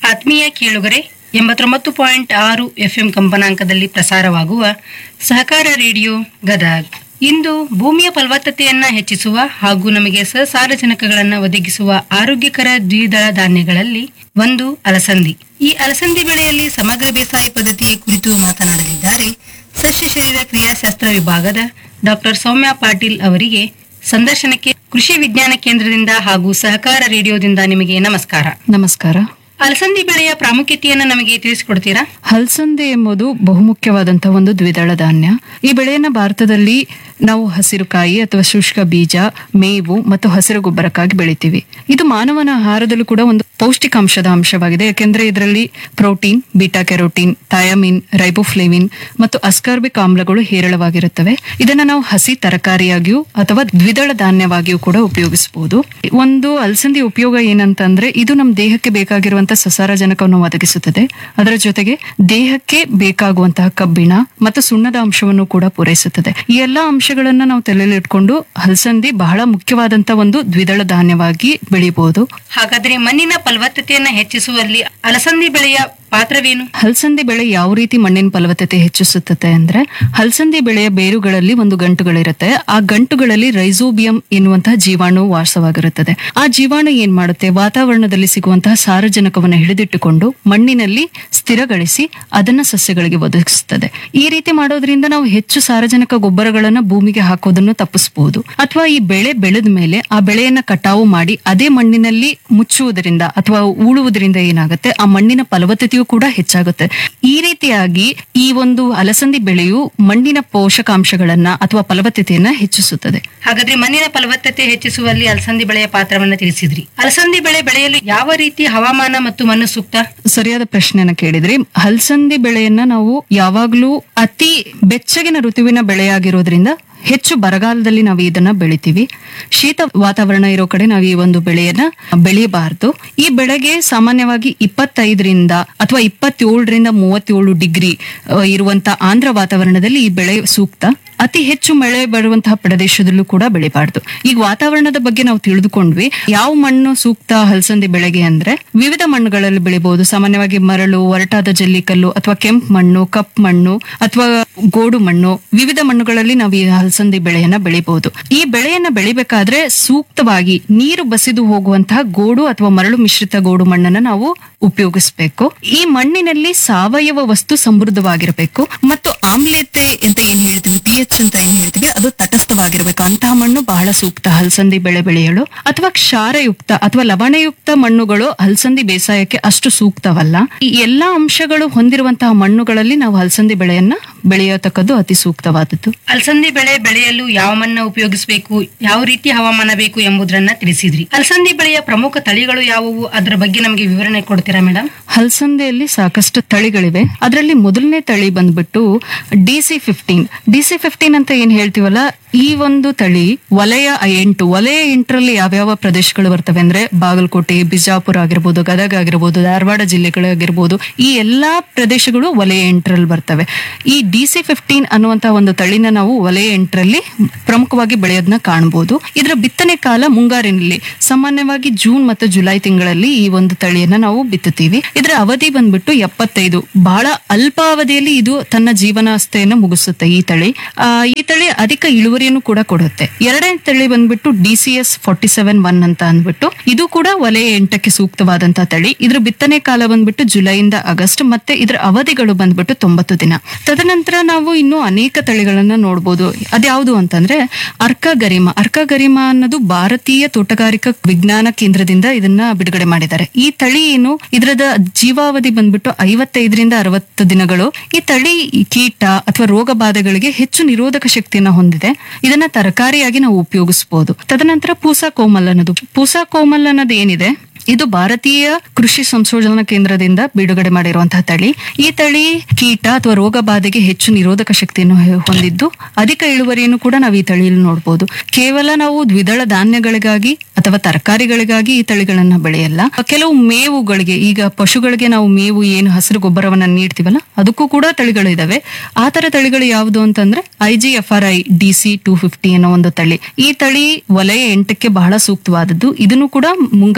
ಆತ್ಮೀಯ ಕೇಳುಗರೆ ಎಂಬತ್ತೊಂಬತ್ತು ಪಾಯಿಂಟ್ ಆರು ಎಫ್ಎಂ ಕಂಪನಾಂಕದಲ್ಲಿ ಪ್ರಸಾರವಾಗುವ ಸಹಕಾರ ರೇಡಿಯೋ ಗದಗ್ ಇಂದು ಭೂಮಿಯ ಫಲವತ್ತತೆಯನ್ನ ಹೆಚ್ಚಿಸುವ ಹಾಗೂ ನಮಗೆ ಸಸಾರಜನಕಗಳನ್ನು ಒದಗಿಸುವ ಆರೋಗ್ಯಕರ ದ್ವಿದಳ ಧಾನ್ಯಗಳಲ್ಲಿ ಒಂದು ಅಲಸಂದಿ ಈ ಅಲಸಂದಿ ಬೆಳೆಯಲ್ಲಿ ಸಮಗ್ರ ಬೇಸಾಯ ಪದ್ಧತಿಯ ಕುರಿತು ಮಾತನಾಡಲಿದ್ದಾರೆ ಸಸ್ಯ ಶರೀರ ಕ್ರಿಯಾಶಾಸ್ತ್ರ ವಿಭಾಗದ ಡಾಕ್ಟರ್ ಸೌಮ್ಯ ಪಾಟೀಲ್ ಅವರಿಗೆ ಸಂದರ್ಶನಕ್ಕೆ ಕೃಷಿ ವಿಜ್ಞಾನ ಕೇಂದ್ರದಿಂದ ಹಾಗೂ ಸಹಕಾರ ರೇಡಿಯೋದಿಂದ ನಿಮಗೆ ನಮಸ್ಕಾರ ನಮಸ್ಕಾರ ಅಲಸಂದಿ ಬೆಳೆಯ ಪ್ರಾಮುಖ್ಯತೆಯನ್ನು ನಮಗೆ ತಿಳಿಸಿಕೊಡ್ತೀರಾ ಹಲಸಂದೆ ಎಂಬುದು ಬಹುಮುಖ್ಯವಾದಂತಹ ಒಂದು ದ್ವಿದಳ ಧಾನ್ಯ ಈ ಬೆಳೆಯನ್ನ ಭಾರತದಲ್ಲಿ ನಾವು ಹಸಿರು ಕಾಯಿ ಅಥವಾ ಶುಷ್ಕ ಬೀಜ ಮೇವು ಮತ್ತು ಹಸಿರು ಗೊಬ್ಬರಕ್ಕಾಗಿ ಬೆಳಿತೀವಿ ಇದು ಮಾನವನ ಆಹಾರದಲ್ಲೂ ಕೂಡ ಒಂದು ಪೌಷ್ಟಿಕಾಂಶದ ಅಂಶವಾಗಿದೆ ಯಾಕೆಂದ್ರೆ ಇದರಲ್ಲಿ protein beta carotene thiamine riboflavin ಮತ್ತು ಅಸ್ಕಾರ್ಬಿಕ್ ಆಮ್ಲಗಳು ಹೇರಳವಾಗಿರುತ್ತವೆ ಇದನ್ನ ನಾವು ಹಸಿ ತರಕಾರಿಯಾಗಿಯೂ ಅಥವಾ ದ್ವಿದಳ ಧಾನ್ಯವಾಗಿಯೂ ಕೂಡ ಉಪಯೋಗಿಸಬಹುದು ಒಂದು ಅಲಸಂದಿ ಉಪಯೋಗ ಏನಂತಂದ್ರೆ ಇದು ನಮ್ಮ ದೇಹಕ್ಕೆ ಬೇಕಾಗಿರುವಂತಹ ಸಸಾರಜನಕವನ್ನು ಒದಗಿಸುತ್ತದೆ ಅದರ ಜೊತೆಗೆ ದೇಹಕ್ಕೆ ಬೇಕಾಗುವಂತಹ ಕಬ್ಬಿಣ ಮತ್ತು ಸುಣ್ಣದ ಅಂಶವನ್ನು ಕೂಡ ಪೂರೈಸುತ್ತದೆ ಈ ಎಲ್ಲಾ ಅಂಶಗಳನ್ನ ನಾವು ತಲೆಯಲ್ಲಿ ಇಟ್ಕೊಂಡು ಹಲಸಂದಿ ಬಹಳ ಮುಖ್ಯವಾದಂತಹ ಒಂದು ದ್ವಿದಳ ಧಾನ್ಯವಾಗಿ ಬೆಳಿಬಹುದು ಹಾಗಾದ್ರೆ ಮಣ್ಣಿನ ಫಲವತ್ತತೆಯನ್ನ ಹೆಚ್ಚಿಸುವಲ್ಲಿ ಅಲಸಂದಿ ಬೆಳೆಯ ಪಾತ್ರವೇನು ಹಲಸಂದಿ ಬೆಳೆ ಯಾವ ರೀತಿ ಮಣ್ಣಿನ ಫಲವತ್ತತೆ ಹೆಚ್ಚಿಸುತ್ತದೆ ಅಂದ್ರೆ ಹಲಸಂದಿ ಬೆಳೆಯ ಬೇರುಗಳಲ್ಲಿ ಒಂದು ಗಂಟುಗಳಿರುತ್ತೆ ಆ ಗಂಟುಗಳಲ್ಲಿ ರೈಸೋಬಿಯಂ ಎನ್ನುವಂತಹ ಜೀವಾಣು ವಾಸವಾಗಿರುತ್ತದೆ ಆ ಜೀವಾಣು ಏನ್ ಮಾಡುತ್ತೆ ವಾತಾವರಣದಲ್ಲಿ ಸಿಗುವಂತಹ ಸಾರಜನಕವನ್ನು ಹಿಡಿದಿಟ್ಟುಕೊಂಡು ಮಣ್ಣಿನಲ್ಲಿ ಸ್ಥಿರಗೊಳಿಸಿ ಅದನ್ನ ಸಸ್ಯಗಳಿಗೆ ಒದಗಿಸುತ್ತದೆ ಈ ರೀತಿ ಮಾಡೋದ್ರಿಂದ ನಾವು ಹೆಚ್ಚು ಸಾರಜನಕ ಗೊಬ್ಬರಗಳನ್ನ ಭೂಮಿಗೆ ಹಾಕೋದನ್ನು ತಪ್ಪಿಸಬಹುದು ಅಥವಾ ಈ ಬೆಳೆ ಬೆಳೆದ ಮೇಲೆ ಆ ಬೆಳೆಯನ್ನ ಕಟಾವು ಮಾಡಿ ಅದೇ ಮಣ್ಣಿನಲ್ಲಿ ಮುಚ್ಚುವುದರಿಂದ ಅಥವಾ ಉಳುವುದರಿಂದ ಏನಾಗುತ್ತೆ ಆ ಮಣ್ಣಿನ ಫಲವತ್ತತೆಯು ಕೂಡ ಹೆಚ್ಚಾಗುತ್ತೆ ಈ ರೀತಿಯಾಗಿ ಈ ಒಂದು ಅಲಸಂದಿ ಬೆಳೆಯು ಮಣ್ಣಿನ ಪೋಷಕಾಂಶಗಳನ್ನ ಅಥವಾ ಫಲವತ್ತತೆಯನ್ನ ಹೆಚ್ಚಿಸುತ್ತದೆ ಹಾಗಾದ್ರೆ ಮಣ್ಣಿನ ಫಲವತ್ತತೆ ಹೆಚ್ಚಿಸುವಲ್ಲಿ ಅಲಸಂದಿ ಬೆಳೆಯ ಪಾತ್ರವನ್ನ ತಿಳಿಸಿದ್ರಿ ಅಲಸಂದಿ ಬೆಳೆ ಬೆಳೆಯಲು ಯಾವ ರೀತಿ ಹವಾಮಾನ ಮತ್ತು ಮಣ್ಣು ಸೂಕ್ತ ಸರಿಯಾದ ಪ್ರಶ್ನೆಯನ್ನ ಕೇಳಿದ್ರಿ ಹಲಸಂದಿ ಬೆಳೆಯನ್ನ ನಾವು ಯಾವಾಗ್ಲೂ ಅತಿ ಬೆಚ್ಚಗಿನ ಋತುವಿನ ಬೆಳೆಯಾಗಿರೋದ್ರಿಂದ ಹೆಚ್ಚು ಬರಗಾಲದಲ್ಲಿ ನಾವು ಇದನ್ನ ಬೆಳಿತೀವಿ ಶೀತ ವಾತಾವರಣ ಇರೋ ಕಡೆ ನಾವು ಈ ಒಂದು ಬೆಳೆಯನ್ನ ಬೆಳೆಯಬಾರದು ಈ ಬೆಳೆಗೆ ಸಾಮಾನ್ಯವಾಗಿ ಇಪ್ಪತ್ತೈದರಿಂದ ಅಥವಾ ಇಪ್ಪತ್ತೇಳರಿಂದ ಮೂವತ್ತೇಳು ಡಿಗ್ರಿ ಅ, ಇರುವಂತ ಆಂಧ್ರ ವಾತಾವರಣದಲ್ಲಿ ಈ ಬೆಳೆ ಸೂಕ್ತ ಅತಿ ಹೆಚ್ಚು ಮಳೆ ಬರುವಂತಹ ಪ್ರದೇಶದಲ್ಲೂ ಕೂಡ ಬೆಳಿಬಾರ್ದು ಈಗ ವಾತಾವರಣದ ಬಗ್ಗೆ ನಾವು ತಿಳಿದುಕೊಂಡ್ವಿ ಯಾವ ಮಣ್ಣು ಸೂಕ್ತ ಹಲಸಂದಿ ಬೆಳೆಗೆ ಅಂದ್ರೆ ವಿವಿಧ ಮಣ್ಣುಗಳಲ್ಲಿ ಬೆಳಿಬಹುದು ಸಾಮಾನ್ಯವಾಗಿ ಮರಳು ಒರಟಾದ ಜಲ್ಲಿಕಲ್ಲು ಅಥವಾ ಕೆಂಪು ಮಣ್ಣು ಕಪ್ ಮಣ್ಣು ಅಥವಾ ಗೋಡು ಮಣ್ಣು ವಿವಿಧ ಮಣ್ಣುಗಳಲ್ಲಿ ನಾವು ಈ ಹಲಸಂದಿ ಬೆಳೆಯನ್ನ ಬೆಳಿಬಹುದು ಈ ಬೆಳೆಯನ್ನ ಬೆಳಿಬೇಕಾದ್ರೆ ಸೂಕ್ತವಾಗಿ ನೀರು ಬಸಿದು ಹೋಗುವಂತಹ ಗೋಡು ಅಥವಾ ಮರಳು ಮಿಶ್ರಿತ ಗೋಡು ಮಣ್ಣನ್ನ ನಾವು ಉಪಯೋಗಿಸಬೇಕು ಈ ಮಣ್ಣಿನಲ್ಲಿ ಸಾವಯವ ವಸ್ತು ಸಮೃದ್ಧವಾಗಿರಬೇಕು ಮತ್ತು ಆಮ್ಲತೆ ಅಂತ ಏನ್ ಹೇಳ್ತೀವಿ ಪಿ ಎಚ್ ಅಂತ ಏನ್ ಹೇಳ್ತೀವಿ ಅದು ತಟಸ್ಥವಾಗಿರ್ಬೇಕು ಅಂತಹ ಮಣ್ಣು ಬಹಳ ಸೂಕ್ತ ಹಲಸಂದಿ ಬೆಳೆ ಬೆಳೆಯಲು ಅಥವಾ ಕ್ಷಾರಯುಕ್ತ ಅಥವಾ ಲವಣಯುಕ್ತ ಮಣ್ಣುಗಳು ಹಲಸಂದಿ ಬೇಸಾಯಕ್ಕೆ ಅಷ್ಟು ಸೂಕ್ತವಲ್ಲ ಈ ಎಲ್ಲಾ ಅಂಶಗಳು ಹೊಂದಿರುವಂತಹ ಮಣ್ಣುಗಳಲ್ಲಿ ನಾವು ಹಲಸಂದಿ ಬೆಳೆಯನ್ನ ಬೆಳೆಯತಕ್ಕದ್ದು ಅತಿ ಸೂಕ್ತವಾದದ್ದು ಅಲಸಂದಿ ಬೆಳೆ ಬೆಳೆಯಲು ಯಾವ ಮಣ್ಣ ಉಪಯೋಗಿಸಬೇಕು ಯಾವ ರೀತಿ ಹವಾಮಾನ ಬೇಕು ಎಂಬುದನ್ನ ತಿಳಿಸಿದ್ರಿ ಅಲಸಂದಿ ಬೆಳೆಯ ಪ್ರಮುಖ ತಳಿಗಳು ಯಾವುವು ಅದರ ಬಗ್ಗೆ ನಮಗೆ ವಿವರಣೆ ಕೊಡ್ತೀರಾ ಮೇಡಮ್ ಹಲಸಂದೆಯಲ್ಲಿ ಸಾಕಷ್ಟು ತಳಿಗಳಿವೆ ಅದರಲ್ಲಿ ಮೊದಲನೇ ತಳಿ ಬಂದ್ಬಿಟ್ಟು D C fifteen D C fifteen ಅಂತ ಏನ್ ಹೇಳ್ತೀವಲ್ಲ ಈ ಒಂದು ತಳಿ ವಲಯ ಎಂಟು ವಲಯ ಎಂಟರಲ್ಲಿ ಯಾವ್ಯಾವ ಪ್ರದೇಶಗಳು ಬರ್ತವೆ ಅಂದ್ರೆ ಬಾಗಲಕೋಟೆ ಬಿಜಾಪುರ ಆಗಿರ್ಬೋದು ಗದಗ ಆಗಿರ್ಬೋದು ಧಾರವಾಡ ಜಿಲ್ಲೆಗಳಾಗಿರ್ಬೋದು ಈ ಎಲ್ಲಾ ಪ್ರದೇಶಗಳು ವಲಯ ಎಂಟರಲ್ಲಿ ಬರ್ತವೆ ಈ ಡಿ ಸಿ ಫಿಫ್ಟೀನ್ ಅನ್ನುವಂತಹ ಒಂದು ತಳಿನ ನಾವು ವಲಯ ಎಂಟರಲ್ಲಿ ಪ್ರಮುಖವಾಗಿ ಬೆಳೆಯೋದನ್ನ ಕಾಣಬಹುದು ಇದರ ಬಿತ್ತನೆ ಕಾಲ ಮುಂಗಾರಿನಲ್ಲಿ ಸಾಮಾನ್ಯವಾಗಿ ಜೂನ್ ಮತ್ತು ಜುಲೈ ತಿಂಗಳಲ್ಲಿ ಈ ಒಂದು ತಳಿಯನ್ನ ನಾವು ಬಿತ್ತುತ್ತೀವಿ ಇದರ ಅವಧಿ ಬಂದ್ಬಿಟ್ಟು ಎಪ್ಪತ್ತೈದು ಬಹಳ ಅಲ್ಪಾವಧಿಯಲ್ಲಿ ಇದು ತನ್ನ ಜೀವನಾವಸ್ಥೆಯನ್ನು ಮುಗಿಸುತ್ತೆ ಈ ತಳಿ ಆ, ಈ ತಳಿ ಅಧಿಕ ಇಳುವರಿಯನ್ನು ಕೂಡ ಕೊಡುತ್ತೆ ಎರಡನೇ ತಳಿ ಬಂದ್ಬಿಟ್ಟು D C S forty seven one ಅಂತ ಅಂದ್ಬಿಟ್ಟು ಇದು ಕೂಡ ವಲಯ ಎಂಟಕ್ಕೆ ಸೂಕ್ತವಾದಂತಹ ತಳಿ ಇದ್ರ ಬಿತ್ತನೆ ಕಾಲ ಬಂದ್ಬಿಟ್ಟು ಜುಲೈಯಿಂದ ಆಗಸ್ಟ್ ಮತ್ತೆ ಇದರ ಅವಧಿಗಳು ಬಂದ್ಬಿಟ್ಟು ತೊಂಬತ್ತು ದಿನ ತದನಂತರ ನಾವು ಇನ್ನು ಅನೇಕ ತಳಿಗಳನ್ನ ನೋಡಬಹುದು ಅದ್ಯಾವುದು ಅಂತಂದ್ರೆ ಅರ್ಕ ಗರಿಮ ಅರ್ಕ ಗರಿಮ ಅನ್ನೋದು ಭಾರತೀಯ ತೋಟಗಾರಿಕಾ ವಿಜ್ಞಾನ ಕೇಂದ್ರದಿಂದ ಇದನ್ನ ಬಿಡುಗಡೆ ಮಾಡಿದ್ದಾರೆ ಈ ತಳಿ ಏನು ಇದರದ ಜೀವಾವಧಿ ಬಂದ್ಬಿಟ್ಟು ಐವತ್ತೈದರಿಂದ ಅರವತ್ತು ದಿನಗಳು ಈ ತಳಿ ಕೀಟ ಅಥವಾ ರೋಗ ಬಾಧೆಗಳಿಗೆ ಹೆಚ್ಚು ನಿರೋಧಕ ಶಕ್ತಿಯನ್ನ ಹೊಂದಿದೆ ಇದನ್ನ ತರಕಾರಿಯಾಗಿ ನಾವು ಉಪಯೋಗಿಸಬಹುದು ತದನಂತರ ಪೂಸಾ ಕೋಮಲ್ ಅನ್ನೋದು ಪೂಸಾ ಕೋಮಲ್ ಅನ್ನೋದು ಏನಿದೆ ಇದು ಭಾರತೀಯ ಕೃಷಿ ಸಂಶೋಧನಾ ಕೇಂದ್ರದಿಂದ ಬಿಡುಗಡೆ ಮಾಡಿರುವಂತಹ ತಳಿ ಈ ತಳಿ ಕೀಟ ಅಥವಾ ರೋಗ ಬಾಧೆಗೆ ಹೆಚ್ಚು ನಿರೋಧಕ ಶಕ್ತಿಯನ್ನು ಹೆ- ಹೊಂದಿದ್ದು ಅಧಿಕ ಇಳುವರಿಯನ್ನು ಕೂಡ ನಾವು ಈ ತಳಿಯಲ್ಲಿ ನೋಡಬಹುದು ಕೇವಲ ನಾವು ದ್ವಿದಳ ಧಾನ್ಯಗಳಿಗಾಗಿ ಅಥವಾ ತರಕಾರಿಗಳಿಗಾಗಿ ಈ ತಳಿಗಳನ್ನ ಬೆಳೆಯಲ್ಲ ಕೆಲವು ಮೇವುಗಳಿಗೆ ಈಗ ಪಶುಗಳಿಗೆ ನಾವು ಮೇವು ಏನು ಹಸಿರು ಗೊಬ್ಬರವನ್ನ ನೀಡ್ತೀವಲ್ಲ ಅದಕ್ಕೂ ಕೂಡ ತಳಿಗಳು ಇದಾವೆ ಆ ತರ ತಳಿಗಳು ಯಾವುದು ಅಂತಂದ್ರೆ I G F R I D C two fifty ಅನ್ನೋ ಒಂದು ತಳಿ ಈ ತಳಿ ವಲಯ ಎಂಟಕ್ಕೆ ಬಹಳ ಸೂಕ್ತವಾದದ್ದು ಇದನ್ನು ಕೂಡ ಮುಂಗಾರಿನಲ್ಲಿ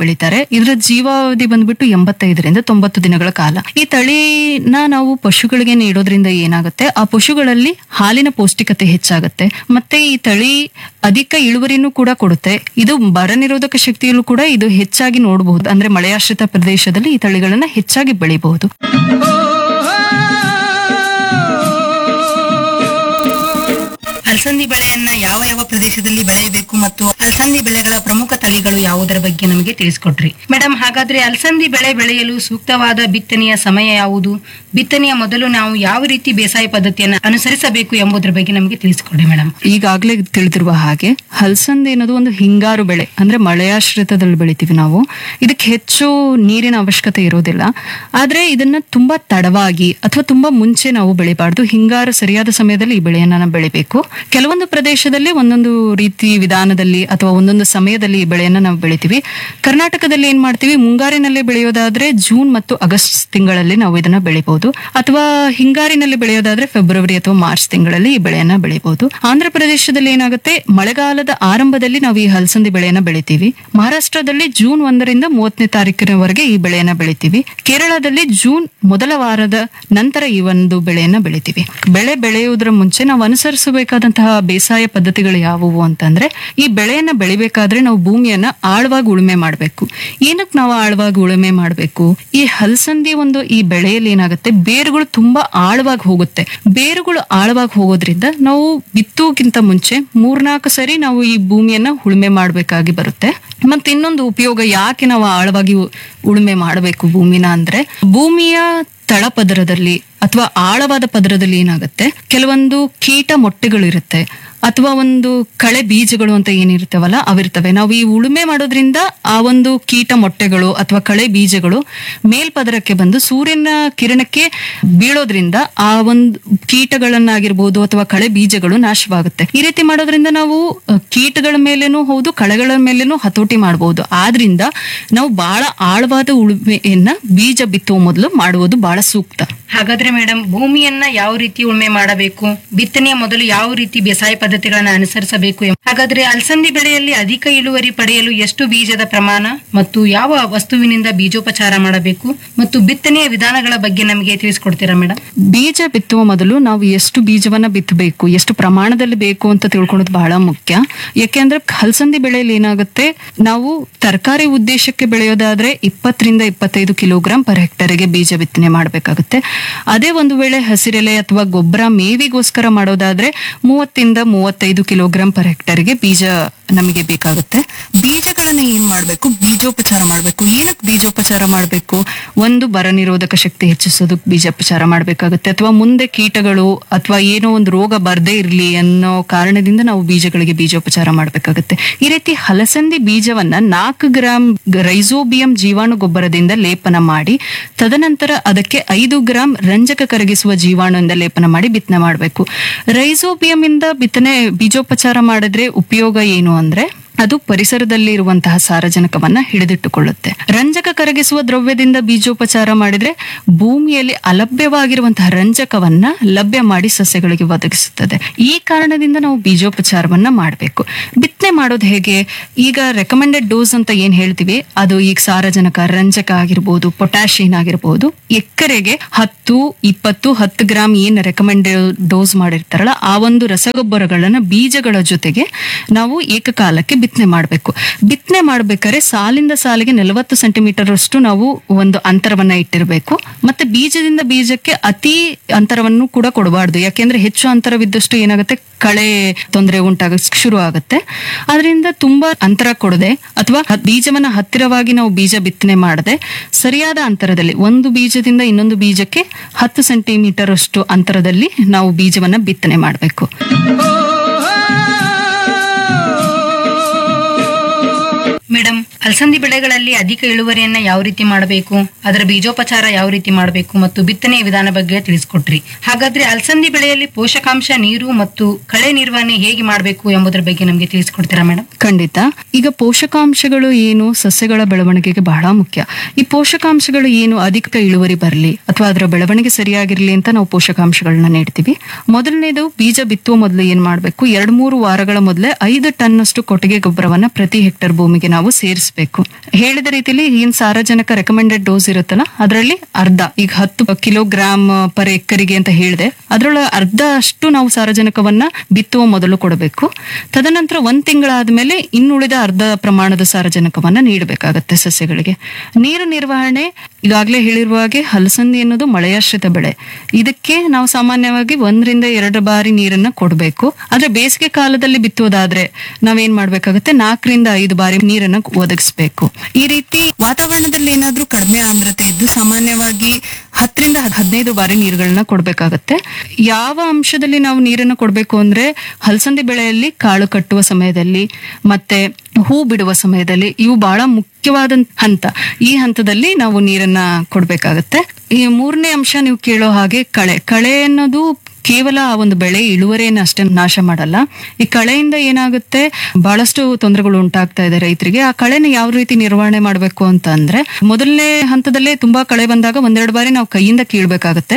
ಬೆಳಿತಾರೆ ಇದರ ಜೀವಾವಧಿ ಬಂದ್ಬಿಟ್ಟು ಎಂಬತ್ತೈದರಿಂದ ತೊಂಬತ್ತು ದಿನಗಳ ಕಾಲ ಈ ತಳಿನ ನಾವು ಪಶುಗಳಿಗೆ ನೀಡೋದ್ರಿಂದ ಏನಾಗುತ್ತೆ ಆ ಪಶುಗಳಲ್ಲಿ ಹಾಲಿನ ಪೌಷ್ಟಿಕತೆ ಹೆಚ್ಚಾಗುತ್ತೆ ಮತ್ತೆ ಈ ತಳಿ ಅಧಿಕ ಇಳುವರಿನೂ ಕೂಡ ಕೊಡುತ್ತೆ ಇದು ಬರ ನಿರೋಧಕ ಶಕ್ತಿಯಲ್ಲೂ ಕೂಡ ಇದು ಹೆಚ್ಚಾಗಿ ನೋಡಬಹುದು ಅಂದ್ರೆ ಮಳೆಯಾಶ್ರಿತ ಪ್ರದೇಶದಲ್ಲಿ ಈ ತಳಿಗಳನ್ನ ಹೆಚ್ಚಾಗಿ ಬೆಳಿಬಹುದು ಅಲಸಂದಿ ಬೆಳೆಯನ್ನ ಯಾವ ಯಾವ ಪ್ರದೇಶದಲ್ಲಿ ಬೆಳೆಯಬೇಕು ಮತ್ತು ಅಲಸಂದಿ ಬೆಳೆಗಳ ಪ್ರಮುಖ ತಳಿಗಳು ಯಾವುದರ ಬಗ್ಗೆ ನಮಗೆ ತಿಳಿಸ್ಕೊಟ್ರಿ ಮೇಡಮ್ ಹಾಗಾದ್ರೆ ಅಲಸಂದಿ ಬೆಳೆ ಬೆಳೆಯಲು ಸೂಕ್ತವಾದ ಬಿತ್ತನೆಯ ಸಮಯ ಯಾವುದು ಬಿತ್ತನೆಯ ಮೊದಲು ನಾವು ಯಾವ ರೀತಿ ಬೇಸಾಯ ಪದ್ಧತಿಯನ್ನು ಅನುಸರಿಸಬೇಕು ಎಂಬುದರ ಬಗ್ಗೆ ನಮಗೆ ತಿಳಿಸಿಕೊಡಿ ಮೇಡಮ್ ಈಗಾಗಲೇ ತಿಳಿದಿರುವ ಹಾಗೆ ಹಲಸಂದಿ ಅನ್ನೋದು ಒಂದು ಹಿಂಗಾರು ಬೆಳೆ ಅಂದ್ರೆ ಮಳೆಯಾಶ್ರಿತದಲ್ಲಿ ಬೆಳಿತೀವಿ ನಾವು ಇದಕ್ಕೆ ಹೆಚ್ಚು ನೀರಿನ ಅವಶ್ಯಕತೆ ಇರೋದಿಲ್ಲ ಆದ್ರೆ ಇದನ್ನ ತುಂಬಾ ತಡವಾಗಿ ಅಥವಾ ತುಂಬಾ ಮುಂಚೆ ನಾವು ಬೆಳಿಬಾರ್ದು ಹಿಂಗಾರು ಸರಿಯಾದ ಸಮಯದಲ್ಲಿ ಈ ಬೆಳೆಯನ್ನ ನಾವು ಬೆಳಿಬೇಕು ಕೆಲವೊಂದು ಪ್ರದೇಶದಲ್ಲಿ ಒಂದೊಂದು ರೀತಿ ವಿಧಾನದಲ್ಲಿ ಅಥವಾ ಒಂದೊಂದು ಸಮಯದಲ್ಲಿ ಈ ಬೆಳೆಯನ್ನ ನಾವು ಬೆಳಿತೀವಿ ಕರ್ನಾಟಕದಲ್ಲಿ ಏನ್ ಮಾಡ್ತೀವಿ ಮುಂಗಾರಿನಲ್ಲಿ ಬೆಳೆಯೋದಾದ್ರೆ ಜೂನ್ ಮತ್ತು ಆಗಸ್ಟ್ ತಿಂಗಳಲ್ಲಿ ನಾವು ಇದನ್ನ ಬೆಳಿಬಹುದು ಅಥವಾ ಹಿಂಗಾರಿನಲ್ಲಿ ಬೆಳೆಯೋದಾದ್ರೆ ಫೆಬ್ರವರಿ ಅಥವಾ ಮಾರ್ಚ್ ತಿಂಗಳಲ್ಲಿ ಈ ಬೆಳೆಯನ್ನ ಬೆಳಿಬಹುದು ಆಂಧ್ರ ಪ್ರದೇಶದಲ್ಲಿ ಏನಾಗುತ್ತೆ ಮಳೆಗಾಲದ ಆರಂಭದಲ್ಲಿ ನಾವು ಈ ಹಲಸಂದಿ ಬೆಳೆಯನ್ನ ಬೆಳಿತೀವಿ ಮಹಾರಾಷ್ಟ್ರದಲ್ಲಿ ಜೂನ್ ಒಂದರಿಂದ ಮೂವತ್ತನೇ ತಾರೀಕಿನವರೆಗೆ ಈ ಬೆಳೆಯನ್ನ ಬೆಳಿತೀವಿ ಕೇರಳದಲ್ಲಿ ಜೂನ್ ಮೊದಲ ವಾರದ ನಂತರ ಈ ಒಂದು ಬೆಳೆಯನ್ನ ಬೆಳಿತೀವಿ ಬೆಳೆ ಬೆಳೆಯುವುದರ ಮುಂಚೆ ನಾವು ಅನುಸರಿಸಬೇಕಾದಂತಹ ಬೇಸಾಯ ಪದ್ಧತಿಗಳು ಯಾವುವು ಅಂತಂದ್ರೆ ಈ ಬೆಳೆಯನ್ನ ಬೆಳಿಬೇಕಾದ್ರೆ ನಾವು ಭೂಮಿಯನ್ನ ಆಳವಾಗಿ ಉಳುಮೆ ಮಾಡಬೇಕು ಏನಕ್ಕೆ ನಾವು ಆಳವಾಗಿ ಉಳುಮೆ ಮಾಡಬೇಕು ಈ ಹಲಸಂದಿ ಒಂದು ಈ ಬೆಳೆಯಲ್ಲಿ ಏನಾಗುತ್ತೆ ಬೇರುಗಳು ತುಂಬಾ ಆಳವಾಗಿ ಹೋಗುತ್ತೆ ಬೇರುಗಳು ಆಳವಾಗಿ ಹೋಗೋದ್ರಿಂದ ನಾವು ಬಿತ್ತುವುಕ್ಕಿಂತ ಮುಂಚೆ ಮೂರ್ನಾಲ್ಕು ಸರಿ ನಾವು ಈ ಭೂಮಿಯನ್ನ ಉಳುಮೆ ಮಾಡಬೇಕಾಗಿ ಬರುತ್ತೆ ಮತ್ತೆ ಇನ್ನೊಂದು ಉಪಯೋಗ ಯಾಕೆ ನಾವು ಆಳವಾಗಿ ಉ- ಉಳುಮೆ ಮಾಡಬೇಕು ಭೂಮಿನ ಅಂದ್ರೆ ಭೂಮಿಯ ತಳಪದರದಲ್ಲಿ ಅಥವಾ ಆಳವಾದ ಪದರದಲ್ಲಿ ಏನಾಗುತ್ತೆ ಕೆಲವೊಂದು ಕೀಟ ಮೊಟ್ಟೆಗಳಿರುತ್ತೆ ಅಥವಾ ಒಂದು ಕಳೆ ಬೀಜಗಳು ಅಂತ ಏನಿರ್ತವಲ್ಲ ಅವಿರ್ತವೆ ನಾವು ಈ ಉಳುಮೆ ಮಾಡೋದ್ರಿಂದ ಆ ಒಂದು ಕೀಟ ಮೊಟ್ಟೆಗಳು ಅಥವಾ ಕಳೆ ಬೀಜಗಳು ಮೇಲ್ಪದರಕ್ಕೆ ಬಂದು ಸೂರ್ಯನ ಕಿರಣಕ್ಕೆ ಬೀಳೋದ್ರಿಂದ ಆ ಒಂದು ಕೀಟಗಳನ್ನಾಗಿರ್ಬೋದು ಅಥವಾ ಕಳೆ ಬೀಜಗಳು ನಾಶವಾಗುತ್ತೆ ಈ ರೀತಿ ಮಾಡೋದ್ರಿಂದ ನಾವು ಅ, ಕೀಟಗಳ ಮೇಲೇನೂ ಹೌದು ಕಳೆಗಳ ಮೇಲೇನೂ ಹತೋಟಿ ಮಾಡಬಹುದು ಆದ್ರಿಂದ ನಾವು ಬಹಳ ಆಳವಾದ ಉಳುಮೆಯನ್ನ ಬೀಜ ಬಿತ್ತುವ ಮೊದಲು ಮಾಡುವುದು ಬಹಳ ಸೂಕ್ತ ಹಾಗಾದ್ರೆ ಮೇಡಮ್ ಭೂಮಿಯನ್ನ ಯಾವ ರೀತಿ ಉಳುಮೆ ಮಾಡಬೇಕು ಬಿತ್ತನೆಯ ಮೊದಲು ಯಾವ ರೀತಿ ಬೇಸಾಯ ಪದ್ಧತಿಗಳನ್ನ ಅನುಸರಿಸಬೇಕು ಎಂಬ- ಹಾಗಾದ್ರೆ ಅಲಸಂದಿ ಬೆಳೆಯಲ್ಲಿ ಅಧಿಕ ಇಳುವರಿ ಪಡೆಯಲು ಎಷ್ಟು ಬೀಜದ ಪ್ರಮಾಣ ಮತ್ತು ಯಾವ ವಸ್ತುವಿನಿಂದ ಬೀಜೋಪಚಾರ ಮಾಡಬೇಕು ಮತ್ತು ಬಿತ್ತನೆಯ ವಿಧಾನಗಳ ಬಗ್ಗೆ ನಮಗೆ ತಿಳಿಸ್ಕೊಡ್ತೀರಾ ಮೇಡಮ್ ಬೀಜ ಬಿತ್ತುವ ಮೊದಲು ನಾವು ಎಷ್ಟು ಬೀಜವನ್ನ ಬಿತ್ತಬೇಕು ಎಷ್ಟು ಪ್ರಮಾಣದಲ್ಲಿ ಬೇಕು ಅಂತ ತಿಳ್ಕೊಳ್ಳೋದು ಬಹಳ ಮುಖ್ಯ ಯಾಕೆಂದ್ರೆ ಹಲಸಂದಿ ಬೆಳೆಯಲ್ಲಿ ಏನಾಗುತ್ತೆ ನಾವು ತರಕಾರಿ ಉದ್ದೇಶಕ್ಕೆ ಬೆಳೆಯೋದಾದ್ರೆ ಇಪ್ಪತ್ತರಿಂದ ಇಪ್ಪತ್ತೈದು ಕಿಲೋಗ್ರಾಂ ಪರ್ ಹೆಕ್ಟರ್ಗೆ ಬೀಜ ಬಿತ್ತನೆ ಮಾಡಬೇಕಾಗುತ್ತೆ ಅದೇ ಒಂದು ವೇಳೆ ಹಸಿರೆಲೆ ಅಥವಾ ಗೊಬ್ಬರ ಮೇವಿಗೋಸ್ಕರ ಮಾಡೋದಾದ್ರೆ ಮೂವತ್ತಿಂದ ಮೂವತ್ತೈದು ಕಿಲೋಗ್ರಾಂ ಪರ್ ಹೆಕ್ಟರ್ಗೆ ಬೀಜ ನಮಗೆ ಬೇಕಾಗುತ್ತೆ ಬೀಜಗಳನ್ನ ಏನ್ ಮಾಡ್ಬೇಕು ಬೀಜೋಪಚಾರ ಮಾಡ್ಬೇಕು ಏನಕ್ಕೆ ಬೀಜೋಪಚಾರ ಮಾಡ್ಬೇಕು ಒಂದು ಬರ ನಿರೋಧಕ ಶಕ್ತಿ ಹೆಚ್ಚಿಸೋದಕ್ಕೆ ಬೀಜೋಪಚಾರ ಮಾಡ್ಬೇಕಾಗುತ್ತೆ ಅಥವಾ ಮುಂದೆ ಕೀಟಗಳು ಅಥವಾ ಏನೋ ಒಂದು ರೋಗ ಬರ್ದೇ ಇರ್ಲಿ ಅನ್ನೋ ಕಾರಣದಿಂದ ನಾವು ಬೀಜಗಳಿಗೆ ಬೀಜೋಪಚಾರ ಮಾಡ್ಬೇಕಾಗುತ್ತೆ ಈ ರೀತಿ ಹಲಸಂದಿ ಬೀಜವನ್ನ ನಾಲ್ಕು ಗ್ರಾಂ ರೈಸೋಬಿಯಂ ಜೀವಾಣು ಗೊಬ್ಬರದಿಂದ ಲೇಪನ ಮಾಡಿ ತದನಂತರ ಅದಕ್ಕೆ ಐದು ಗ್ರಾಂ ರಂಜಕ ಕರಗಿಸುವ ಜೀವಾಣುವಿಂದ ಲೇಪನ ಮಾಡಿ ಬಿತ್ತನೆ ಮಾಡಬೇಕು ರೈಸೋಬಿಯಂ ಇಂದ ಬಿತ್ತನೆ ಬೀಜೋಪಚಾರ ಮಾಡಿದ್ರೆ ಉಪಯೋಗ ಏನು ಅಂದ್ರೆ ಅದು ಪರಿಸರದಲ್ಲಿ ಇರುವಂತಹ ಸಾರಜನಕವನ್ನ ಹಿಡಿದಿಟ್ಟುಕೊಳ್ಳುತ್ತೆ ರಂಜಕ ಕರಗಿಸುವ ದ್ರವ್ಯದಿಂದ ಬೀಜೋಪಚಾರ ಮಾಡಿದ್ರೆ ಭೂಮಿಯಲ್ಲಿ ಅಲಭ್ಯವಾಗಿರುವಂತಹ ರಂಜಕವನ್ನ ಲಭ್ಯ ಮಾಡಿ ಸಸ್ಯಗಳಿಗೆ ಒದಗಿಸುತ್ತದೆ ಈ ಕಾರಣದಿಂದ ನಾವು ಬೀಜೋಪಚಾರವನ್ನ ಮಾಡಬೇಕು ಬಿತ್ತನೆ ಮಾಡೋದು ಹೇಗೆ ಈಗ ರೆಕಮೆಂಡೆಡ್ ಡೋಸ್ ಅಂತ ಏನ್ ಹೇಳ್ತೀವಿ ಅದು ಈಗ ಸಾರಜನಕ ರಂಜಕ ಆಗಿರ್ಬೋದು ಪೊಟ್ಯಾಷಿಯನ್ ಆಗಿರ್ಬೋದು ಎಕರೆಗೆ ಹತ್ತು ಇಪ್ಪತ್ತು ಹತ್ತು ಗ್ರಾಮ್ ಏನ್ ರೆಕಮೆಂಡೆಡ್ ಡೋಸ್ ಮಾಡಿರ್ತಾರಲ್ಲ ಆ ಒಂದು ರಸಗೊಬ್ಬರಗಳನ್ನ ಬೀಜಗಳ ಜೊತೆಗೆ ನಾವು ಏಕಕಾಲಕ್ಕೆ ಬಿತ್ತನೆ ಮಾಡಬೇಕು ಬಿತ್ತನೆ ಮಾಡ್ಬೇಕಾದ್ರೆ ಸಾಲಿಂದ ಸಾಲಿಗೆ ನಲವತ್ತು ಸೆಂಟಿಮೀಟರ್ ಅಷ್ಟು ನಾವು ಒಂದು ಅಂತರವನ್ನ ಇಟ್ಟಿರಬೇಕು ಮತ್ತೆ ಬೀಜದಿಂದ ಬೀಜಕ್ಕೆ ಅತಿ ಅಂತರವನ್ನು ಕೂಡ ಕೊಡಬಾರ್ದು ಯಾಕೆಂದ್ರೆ ಹೆಚ್ಚು ಅಂತರವಿದ್ದಷ್ಟು ಏನಾಗುತ್ತೆ ಕಳೆ ತೊಂದರೆ ಉಂಟಾಗ ಶುರು ಆಗುತ್ತೆ ಅದರಿಂದ ತುಂಬಾ ಅಂತರ ಕೊಡದೆ ಅಥವಾ ಹ- ಬೀಜವನ್ನ ಹತ್ತಿರವಾಗಿ ನಾವು ಬೀಜ ಬಿತ್ತನೆ ಮಾಡದೆ ಸರಿಯಾದ ಅಂತರದಲ್ಲಿ ಒಂದು ಬೀಜದಿಂದ ಇನ್ನೊಂದು ಬೀಜಕ್ಕೆ ಹತ್ತು ಸೆಂಟಿಮೀಟರ್ ಅಷ್ಟು ಅಂತರದಲ್ಲಿ ನಾವು ಬೀಜವನ್ನ ಬಿತ್ತನೆ ಮಾಡಬೇಕು ಮೇಡಮ್ ಅಲಸಂದಿ ಬೆಳೆಗಳಲ್ಲಿ ಅಧಿಕ ಇಳುವರಿಯನ್ನ ಯಾವ ರೀತಿ ಮಾಡಬೇಕು ಅದರ ಬೀಜೋಪಚಾರ ಯಾವ ರೀತಿ ಮಾಡಬೇಕು ಮತ್ತು ಬಿತ್ತನೆಯ ವಿಧಾನ ಬಗ್ಗೆ ತಿಳಿಸ್ಕೊಟ್ರಿ ಹಾಗಾದ್ರೆ ಅಲಸಂದಿ ಬೆಳೆಯಲ್ಲಿ ಪೋಷಕಾಂಶ ನೀರು ಮತ್ತು ಕಳೆ ನಿರ್ವಹಣೆ ಹೇಗೆ ಮಾಡಬೇಕು ಎಂಬುದರ ಬಗ್ಗೆ ನಮಗೆ ತಿಳಿಸ್ಕೊಡ್ತೀರಾ ಮೇಡಮ್ ಖಂಡಿತ ಈಗ ಪೋಷಕಾಂಶಗಳು ಏನು ಸಸ್ಯಗಳ ಬೆಳವಣಿಗೆಗೆ ಬಹಳ ಮುಖ್ಯ ಈ ಪೋಷಕಾಂಶಗಳು ಏನು ಅಧಿಕ ಇಳುವರಿ ಬರಲಿ ಅಥವಾ ಅದರ ಬೆಳವಣಿಗೆ ಸರಿಯಾಗಿರ್ಲಿ ಅಂತ ನಾವು ಪೋಷಕಾಂಶಗಳನ್ನ ನೀಡ್ತೀವಿ ಮೊದಲನೇದು ಬೀಜ ಬಿತ್ತುವ ಮೊದಲು ಏನ್ ಮಾಡಬೇಕು ಎರಡ್ ಮೂರು ವಾರಗಳ ಮೊದಲೇ ಐದು ಟನ್ ಅಷ್ಟು ಕೊಟ್ಟಿಗೆ ಗೊಬ್ಬರವನ್ನ ಪ್ರತಿ ಹೆಕ್ಟರ್ ಭೂಮಿಗೆ ನಾವು ಸೇರಿಸಬೇಕು ಒದಗಿಸ್ಬೇಕು ಹೇಳಿದ ರೀತಿಯಲ್ಲಿ ಏನ್ ಸಾರಜನಕ ರೆಕಮೆಂಡೆಡ್ ಡೋಸ್ ಇರುತ್ತಲ್ಲ ಅದರಲ್ಲಿ ಅರ್ಧ ಈಗ ಹತ್ತು ಕಿಲೋಗ್ರಾಮ್ ಪರ್ ಎಕರಿಗೆ ಅಂತ ಹೇಳಿದೆ ಅದರೊಳಗೆ ಅರ್ಧ ಅಷ್ಟು ನಾವು ಸಾರಜನಕವನ್ನ ಬಿತ್ತುವ ಮೊದಲು ಕೊಡಬೇಕು ತದನಂತರ ಒಂದ್ ತಿಂಗಳಾದ್ಮೇಲೆ ಇನ್ನುಳಿದ ಅರ್ಧ ಪ್ರಮಾಣದ ಸಾರಜನಕವನ್ನ ನೀಡಬೇಕಾಗತ್ತೆ ಸಸ್ಯಗಳಿಗೆ ನೀರು ನಿರ್ವಹಣೆ ಈಗಾಗಲೇ ಹೇಳಿರುವ ಹಾಗೆ ಹಲಸಂದಿ ಅನ್ನೋದು ಮಳೆಯಾಶ್ರಿತ ಬೆಳೆ ಇದಕ್ಕೆ ನಾವು ಸಾಮಾನ್ಯವಾಗಿ ಒಂದರಿಂದ ಎರಡು ಬಾರಿ ನೀರನ್ನ ಕೊಡಬೇಕು ಆದ್ರೆ ಬೇಸಿಗೆ ಕಾಲದಲ್ಲಿ ಬಿತ್ತುವುದಾದ್ರೆ ನಾವೇನ್ ಮಾಡ್ಬೇಕಾಗತ್ತೆ ನಾಲ್ಕರಿಂದ ಐದು ಬಾರಿ ನೀರನ್ನ ಒದಗಿಸ್ಬೇಕು ಈ ರೀತಿ ವಾತಾವರಣದಲ್ಲಿ ಏನಾದ್ರೂ ಕಡಿಮೆ ಆರ್ದ್ರತೆ ಇದ್ದು ಸಾಮಾನ್ಯವಾಗಿ ಹತ್ತರಿಂದ ಹದಿನೈದು ಬಾರಿ ನೀರುಗಳನ್ನ ಕೊಡ್ಬೇಕಾಗತ್ತೆ ಯಾವ ಅಂಶದಲ್ಲಿ ನಾವು ನೀರನ್ನು ಕೊಡಬೇಕು ಅಂದ್ರೆ ಹಲಸಂದಿ ಬೆಳೆಯಲ್ಲಿ ಕಾಳು ಕಟ್ಟುವ ಸಮಯದಲ್ಲಿ ಮತ್ತೆ ಹೂ ಬಿಡುವ ಸಮಯದಲ್ಲಿ ಇವು ಬಹಳ ಮುಖ್ಯವಾದ ಹಂತ ಈ ಹಂತದಲ್ಲಿ ನಾವು ನೀರನ್ನ ಕೊಡ್ಬೇಕಾಗತ್ತೆ ಈ ಮೂರನೇ ಅಂಶ ನೀವು ಕೇಳೋ ಹಾಗೆ ಕಳೆ ಕಳೆ ಅನ್ನೋದು ಕೇವಲ ಆ ಒಂದು ಬೆಳೆ ಇಳುವರಿಯನ್ನು ಅಷ್ಟೇ ನಾಶ ಮಾಡಲ್ಲ ಈ ಕಳೆಯಿಂದ ಏನಾಗುತ್ತೆ ಬಹಳಷ್ಟು ತೊಂದರೆಗಳು ಉಂಟಾಗ್ತಾ ಇದೆ ರೈತರಿಗೆ ಆ ಕಳೆನ ಯಾವ ರೀತಿ ನಿರ್ವಹಣೆ ಮಾಡಬೇಕು ಅಂತ ಅಂದ್ರೆ ಮೊದಲನೇ ಹಂತದಲ್ಲೇ ತುಂಬಾ ಕಳೆ ಬಂದಾಗ ಒಂದೆರಡು ಬಾರಿ ನಾವು ಕೈಯಿಂದ ಕೀಳ್ಬೇಕಾಗತ್ತೆ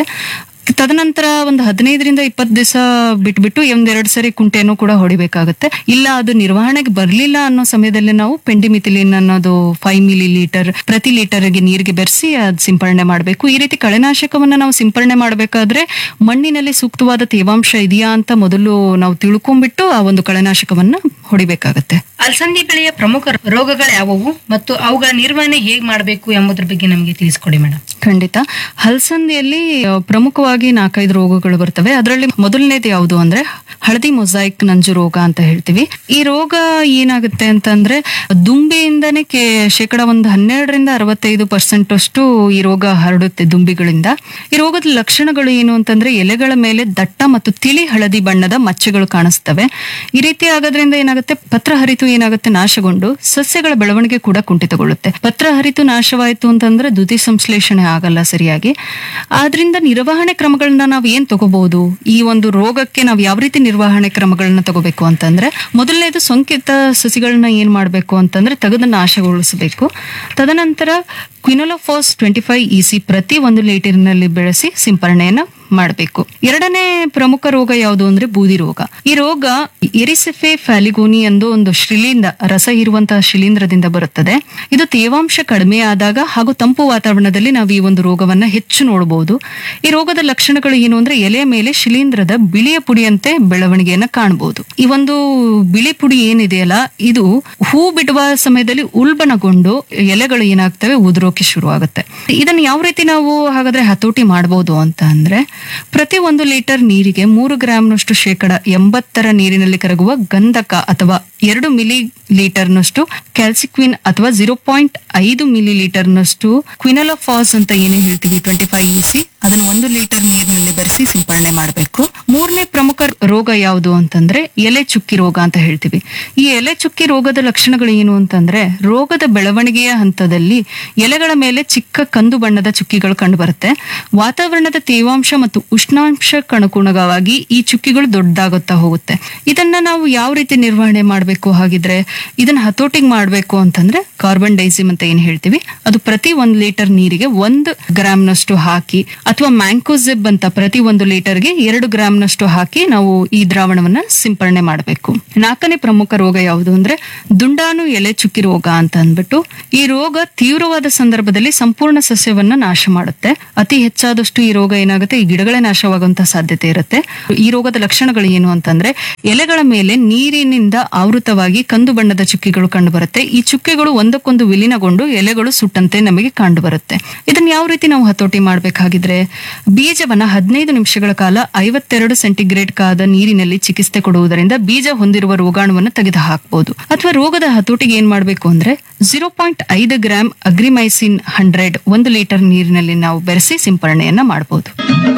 ತದನಂತರ ಒಂದು ಹದಿನೈದರಿಂದ ಇಪ್ಪತ್ತು ದಿವಸ ಬಿಟ್ಬಿಟ್ಟು ಒಂದೆರಡು ಸರಿ ಕುಂಟೆನೂ ಕೂಡ ಹೊಡಿಬೇಕಾಗತ್ತೆ ಇಲ್ಲ ಅದು ನಿರ್ವಹಣೆಗೆ ಬರಲಿಲ್ಲ ಅನ್ನೋ ಸಮಯದಲ್ಲಿ ನಾವು ಪೆಂಡಿಮಿಥಿಲಿನ್ ಅನ್ನೋದು ಫೈವ್ ಮಿಲಿ ಲೀಟರ್ ಪ್ರತಿ ಲೀಟರ್ಗೆ ನೀರಿಗೆ ಬೆರೆಸಿ ಅದು ಸಿಂಪರಣೆ ಮಾಡಬೇಕು ಈ ರೀತಿ ಕಳೆನಾಶಕವನ್ನ ನಾವು ಸಿಂಪರಣೆ ಮಾಡಬೇಕಾದ್ರೆ ಮಣ್ಣಿನಲ್ಲಿ ಸೂಕ್ತವಾದ ತೇವಾಂಶ ಇದೆಯಾ ಅಂತ ಮೊದಲು ನಾವು ತಿಳ್ಕೊಂಡ್ಬಿಟ್ಟು ಆ ಒಂದು ಕಳೆನಾಶಕವನ್ನ ಹೊಡಿಬೇಕಾಗತ್ತೆ ಅಲಸಂದಿ ಬೆಳೆಯ ಪ್ರಮುಖ ರೋಗಗಳು ಯಾವುವು ಮತ್ತು ಅವುಗಳ ನಿರ್ವಹಣೆ ಹೇಗೆ ಮಾಡಬೇಕು ಎಂಬುದ್ರ ಬಗ್ಗೆ ನಮಗೆ ತಿಳಿಸ್ಕೊಡಿ ಮೇಡಮ್ ಖಂಡಿತ ಹಲಸಂದಿಯಲ್ಲಿ ಆ, ಪ್ರಮುಖವಾಗಿ ನಾಲ್ಕೈದು ರೋಗಗಳು ಬರ್ತವೆ ಅದರಲ್ಲಿ ಮೊದಲನೇದು ಯಾವುದು ಅಂದ್ರೆ ಹಳದಿ ಮೊಸಾಯಿಕ್ ನಂಜು ರೋಗ ಅಂತ ಹೇಳ್ತೀವಿ ಈ ರೋಗ ಏನಾಗುತ್ತೆ ಅಂತಂದ್ರೆ ದುಂಬಿಯಿಂದನೇ ಕೆ ಶೇಕಡ ಒಂದು ಹನ್ನೆರಡರಿಂದ ಅರವತ್ತೈದು ಪರ್ಸೆಂಟ್ ಅಷ್ಟು ಈ ರೋಗ ಹರಡುತ್ತೆ ದುಂಬಿಗಳಿಂದ ಈ ರೋಗದ ಲಕ್ಷಣಗಳು ಏನು ಅಂತಂದ್ರೆ ಎಲೆಗಳ ಮೇಲೆ ದಟ್ಟ ಮತ್ತು ತಿಳಿ ಹಳದಿ ಬಣ್ಣದ ಮಚ್ಚೆಗಳು ಕಾಣಿಸ್ತವೆ ಈ ರೀತಿ ಆಗೋದ್ರಿಂದ ಏನಾಗುತ್ತೆ ಪತ್ರ ಹರಿತು ಏನಾಗುತ್ತೆ ನಾಶಗೊಂಡು ಸಸ್ಯಗಳ ಬೆಳವಣಿಗೆ ಕೂಡ ಕುಂಠಿತಗೊಳ್ಳುತ್ತೆ ಪತ್ರ ಹರಿತು ನಾಶವಾಯಿತು ಅಂತಂದ್ರೆ ದ್ಯುತಿ ಸಂಶ್ಲೇಷಣೆ ಆಗಲ್ಲ ಸರಿಯಾಗಿ ಆದ್ರಿಂದ ನಿರ್ವಹಣೆ ಕ್ರಮಗಳನ್ನ ನಾವು ಏನ್ ತಗೋಬಹುದು ಈ ಒಂದು ರೋಗಕ್ಕೆ ನಾವು ಯಾವ ರೀತಿ ನಿರ್ವಹಣೆ ಕ್ರಮಗಳನ್ನ ತಗೋಬೇಕು ಅಂತಂದ್ರೆ ಮೊದಲನೇದು ಸೋಂಕಿತ ಸಸಿಗಳನ್ನ ಏನ್ ಮಾಡ್ಬೇಕು ಅಂತಂದ್ರೆ ತೆಗೆದು ನಾಶಗೊಳಿಸಬೇಕು ತದನಂತರ ಕ್ವಿನೋಲೋಫಾಸ್ ಟ್ವೆಂಟಿ ಫೈವ್ ಇಸಿ ಪ್ರತಿ ಒಂದು ಲೀಟರ್ನಲ್ಲಿ ಬೆಳೆಸಿ ಸಿಂಪರಣೆಯನ್ನ ಮಾಡಬೇಕು ಎರಡನೇ ಪ್ರಮುಖ ರೋಗ ಯಾವುದು ಅಂದ್ರೆ ಬೂದಿ ರೋಗ ಈ ರೋಗ ಎರಿಸೆಫೆ ಫ್ಯಾಲಿಗೋನಿ ಎಂದು ಒಂದು ಶಿಲೀಂಧ್ರ ರಸ ಇರುವಂತಹ ಶಿಲೀಂಧ್ರದಿಂದ ಬರುತ್ತದೆ ಇದು ತೇವಾಂಶ ಕಡಿಮೆ ಆದಾಗ ಹಾಗೂ ತಂಪು ವಾತಾವರಣದಲ್ಲಿ ನಾವು ಈ ಒಂದು ರೋಗವನ್ನ ಹೆಚ್ಚು ನೋಡಬಹುದು ಈ ರೋಗದ ಲಕ್ಷಣಗಳು ಏನು ಅಂದ್ರೆ ಎಲೆಯ ಮೇಲೆ ಶಿಲೀಂಧ್ರದ ಬಿಳಿಯ ಪುಡಿಯಂತೆ ಬೆಳವಣಿಗೆಯನ್ನ ಕಾಣಬಹುದು ಈ ಒಂದು ಬಿಳಿ ಪುಡಿ ಏನಿದೆಯಲ್ಲ ಇದು ಹೂ ಬಿಡುವ ಸಮಯದಲ್ಲಿ ಉಲ್ಬಣಗೊಂಡು ಎಲೆಗಳು ಏನಾಗ್ತವೆ ಉದುರೋಕೆ ಶುರು ಆಗುತ್ತೆ ಇದನ್ನ ಯಾವ ರೀತಿ ನಾವು ಹಾಗಾದ್ರೆ ಹತೋಟಿ ಮಾಡಬಹುದು ಅಂತ ಅಂದ್ರೆ ಪ್ರತಿ ಒಂದು ಲೀಟರ್ ನೀರಿಗೆ ಮೂರು ಗ್ರಾಂನಷ್ಟು ಶೇಕಡ ಎಂಬತ್ತರ ನೀರಿನಲ್ಲಿ ಕರಗುವ ಗಂಧಕ ಅಥವಾ ಎರಡು ಮಿಲಿ ಲೀಟರ್ನಷ್ಟು ಕ್ಯಾಲ್ಸಿಕ್ವಿನ್ ಅಥವಾ ಜೀರೋ ಪಾಯಿಂಟ್ ಐದು ಮಿಲಿ ಲೀಟರ್ನಷ್ಟು ಕ್ವಿನಲಫಾಸ್ ಅಂತ ಏನೇ ಹೇಳ್ತೀವಿ ಟ್ವೆಂಟಿ ಫೈವ್ ಇಸಿ ಅದನ್ನ ಒಂದು ಲೀಟರ್ ನೀರಿನಲ್ಲಿ ಬೆರೆಸಿ ಸಿಂಪರಣೆ ಮಾಡಬೇಕು ಮೂರನೇ ಪ್ರಮುಖ ರೋಗ ಯಾವುದು ಅಂತಂದ್ರೆ ಎಲೆ ಚುಕ್ಕಿ ರೋಗ ಅಂತ ಹೇಳ್ತೀವಿ ಈ ಎಲೆ ಚುಕ್ಕಿ ರೋಗದ ಲಕ್ಷಣಗಳು ಏನು ಅಂತಂದ್ರೆ ರೋಗದ ಬೆಳವಣಿಗೆಯ ಹಂತದಲ್ಲಿ ಎಲೆಗಳ ಮೇಲೆ ಚಿಕ್ಕ ಕಂದು ಬಣ್ಣದ ಚುಕ್ಕಿಗಳು ಕಂಡು ಬರುತ್ತೆ ವಾತಾವರಣದ ತೇವಾಂಶ ಮತ್ತು ಉಷ್ಣಾಂಶಕ್ಕನುಗುಣವಾಗಿ ಈ ಚುಕ್ಕಿಗಳು ದೊಡ್ಡದಾಗುತ್ತಾ ಹೋಗುತ್ತೆ ಇದನ್ನ ನಾವು ಯಾವ ರೀತಿ ನಿರ್ವಹಣೆ ಮಾಡಬೇಕು ಹಾಗಿದ್ರೆ ಇದನ್ನ ಹತೋಟಿಗೆ ಮಾಡಬೇಕು ಅಂತಂದ್ರೆ ಕಾರ್ಬನ್ ಡೈಸಿಮ್ ಅಂತ ಏನ್ ಹೇಳ್ತೀವಿ ಅದು ಪ್ರತಿ ಒಂದು ಲೀಟರ್ ನೀರಿಗೆ ಒಂದು ಗ್ರಾಮ್ನಷ್ಟು ಹಾಕಿ ಅಥವಾ ಮ್ಯಾಂಕೋಸೆಬ್ ಅಂತ ಪ್ರತಿ ಒಂದು ಲೀಟರ್ಗೆ ಎರಡು ಗ್ರಾಮ್ನಷ್ಟು ಹಾಕಿ ನಾವು ಈ ದ್ರಾವಣವನ್ನ ಸಿಂಪರಣೆ ಮಾಡಬೇಕು ನಾಲ್ಕನೇ ಪ್ರಮುಖ ರೋಗ ಯಾವುದು ಅಂದ್ರೆ ದುಂಡಾಣು ಎಲೆ ಚುಕ್ಕಿ ರೋಗ ಅಂತ ಅಂದ್ಬಿಟ್ಟು ಈ ರೋಗ ತೀವ್ರವಾದ ಸಂದರ್ಭದಲ್ಲಿ ಸಂಪೂರ್ಣ ಸಸ್ಯವನ್ನ ನಾಶ ಮಾಡುತ್ತೆ ಅತಿ ಹೆಚ್ಚಾದಷ್ಟು ಈ ರೋಗ ಏನಾಗುತ್ತೆ ಈ ಗಿಡಗಳೇ ನಾಶವಾಗುವಂತ ಸಾಧ್ಯತೆ ಇರುತ್ತೆ ಈ ರೋಗದ ಲಕ್ಷಣಗಳು ಏನು ಅಂತಂದ್ರೆ ಎಲೆಗಳ ಮೇಲೆ ನೀರಿನಿಂದ ಆವೃತವಾಗಿ ಕಂದು ಬಣ್ಣದ ಚುಕ್ಕಿಗಳು ಕಂಡು ಬರುತ್ತೆ ಈ ಚುಕ್ಕಿಗಳು ಒಂದಕ್ಕೊಂದು ವಿಲೀನಗೊಂಡು ಎಲೆಗಳು ಸುಟ್ಟಂತೆ ನಮಗೆ ಕಂಡು ಬರುತ್ತೆ ಇದನ್ನ ಯಾವ ರೀತಿ ನಾವು ಹತೋಟಿ ಮಾಡಬೇಕಾಗಿದ್ರೆ ಬೀಜವನ್ನ ಹದಿನೈದು ನಿಮಿಷಗಳ ಕಾಲ ಐವತ್ತೆರಡು ಸೆಂಟಿಗ್ರೇಡ್ ಕಾದ ನೀರಿನಲ್ಲಿ ಚಿಕಿತ್ಸೆ ಕೊಡುವುದರಿಂದ ಬೀಜ ಹೊಂದಿರುವ ರೋಗಾಣುವನ್ನು ತೆಗೆದು ಹಾಕಬಹುದು ಅಥವಾ ರೋಗದ ಹತೋಟಿಗೆ ಏನ್ ಮಾಡಬೇಕು ಅಂದ್ರೆ ಜೀರೋ ಪಾಯಿಂಟ್ ಐದು ಗ್ರಾಮ್ ಅಗ್ರಿಮೈಸಿನ್ ಹಂಡ್ರೆಡ್ ಒಂದು ಲೀಟರ್ ನೀರಿನಲ್ಲಿ ನಾವು ಬೆರೆಸಿ ಸಿಂಪರಣೆಯನ್ನ ಮಾಡಬಹುದು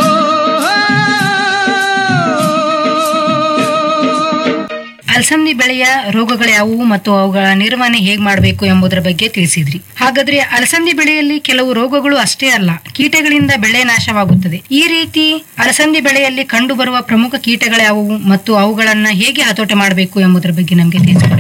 ಅಲಸಂದಿ ಬೆಳೆಯ ರೋಗಗಳು ಯಾವುವು ಮತ್ತು ಅವುಗಳ ನಿರ್ವಹಣೆ ಹೇಗೆ ಮಾಡಬೇಕು ಎಂಬುದರ ಬಗ್ಗೆ ತಿಳಿಸಿದ್ರಿ ಹಾಗಾದ್ರೆ ಅಲಸಂದಿ ಬೆಳೆಯಲ್ಲಿ ಕೆಲವು ರೋಗಗಳು ಅಷ್ಟೇ ಅಲ್ಲ ಕೀಟಗಳಿಂದ ಬೆಳೆ ನಾಶವಾಗುತ್ತದೆ ಈ ರೀತಿ ಅಲಸಂದಿ ಬೆಳೆಯಲ್ಲಿ ಕಂಡುಬರುವ ಪ್ರಮುಖ ಕೀಟಗಳು ಯಾವುವು ಮತ್ತು ಅವುಗಳನ್ನ ಹೇಗೆ ಹತೋಟಿ ಮಾಡಬೇಕು ಎಂಬುದರ ಬಗ್ಗೆ ನಮಗೆ ತಿಳಿಸಿಕೊಡಿ ಮೇಡಮ್